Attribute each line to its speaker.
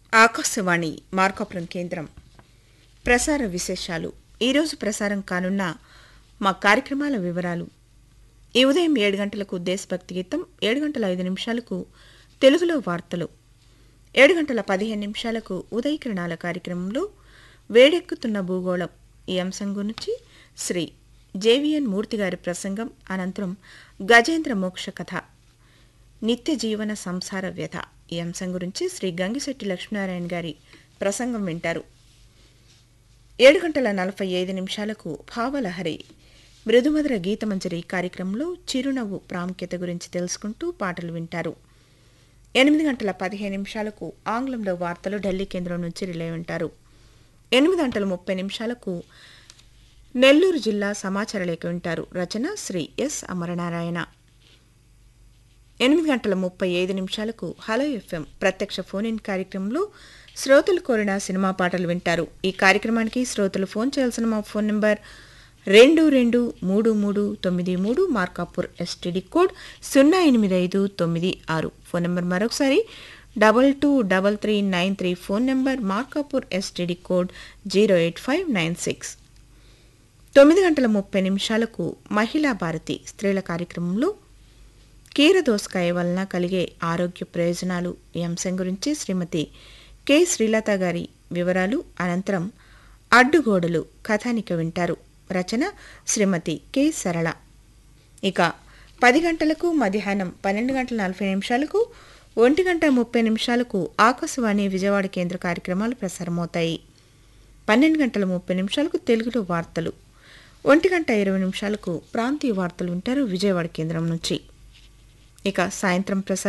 Speaker 1: ఆకాశవాణి మార్కాపురం కేంద్రం ప్రసార విశేషాలు ఈరోజు ప్రసారం కానున్న మా కార్యక్రమాల వివరాలు ఈ ఉదయం ఏడు గంటలకు దేశభక్తి గీతం ఏడు గంటల ఐదు నిమిషాలకు తెలుగులో వార్తలు ఏడు గంటల పదిహేను నిమిషాలకు ఉదయకిరణాల కార్యక్రమంలో వేడెక్కుతున్న భూగోళం ఈ అంశం గురించి శ్రీ జేవిఎన్ మూర్తి గారి ప్రసంగం అనంతరం గజేంద్ర మోక్ష కథ నిత్య జీవన సంసార వ్యథ ఈ అంశం గురించి శ్రీ గంగిశెట్టి లక్ష్మీనారాయణ గారి ప్రసంగం వింటారు ఏడు గంటల నలభై ఐదు నిమిషాలకు భావలహరి మృదుమధుర గీతమంజరి కార్యక్రమంలో చిరునవ్వు ప్రాముఖ్యత గురించి తెలుసుకుంటూ పాటలు వింటారు ఎనిమిది గంటల పదిహేను నిమిషాలకు ఆంగ్లంలో వార్తలు ఢిల్లీ కేంద్రం నుంచి రిలే వింటారు ఎనిమిది గంటల ముప్పై నిమిషాలకు నెల్లూరు జిల్లా సమాచార లేఖ వింటారు రచన శ్రీ ఎస్ అమరనారాయణ ఎనిమిది గంటల ముప్పై ఐదు నిమిషాలకు హలో ఎఫ్ఎం ప్రత్యక్ష ఫోన్ ఇన్ కార్యక్రమంలో శ్రోతలు కోరిన సినిమా పాటలు వింటారు ఈ కార్యక్రమానికి శ్రోతలు ఫోన్ చేయాల్సిన మా ఫోన్ నంబర్ రెండు రెండు మూడు మూడు తొమ్మిది మూడు మార్కాపూర్ ఎస్టీడీ కోడ్ సున్నా ఎనిమిది ఐదు తొమ్మిది ఆరు ఫోన్ నెంబర్ మరొకసారి double two double three nine three phone number Markapur STD code zero eight five nine six తొమ్మిది గంటల ముప్పై నిమిషాలకు మహిళా భారతి స్త్రీల కార్యక్రమంలో కీర దోసకాయ వలన కలిగే ఆరోగ్య ప్రయోజనాలు ఈ అంశం గురించి శ్రీమతి కె శ్రీలత గారి వివరాలు అనంతరం అడ్డుగోడలు కథానిక వింటారు రచన శ్రీమతి కె సరళ ఇక పది గంటలకు మధ్యాహ్నం పన్నెండు గంటల నలభై నిమిషాలకు ఒంటి గంట ముప్పై నిమిషాలకు ఆకాశవాణి విజయవాడ కేంద్ర కార్యక్రమాలు ప్రసారమవుతాయి పన్నెండు గంటల ముప్పై నిమిషాలకు తెలుగులో వార్తలు ఒంటి గంట ఇరవై నిమిషాలకు ప్రాంతీయ వార్తలు వింటారు విజయవాడ కేంద్రం నుంచి ఇక సాయంత్రం ప్రసారం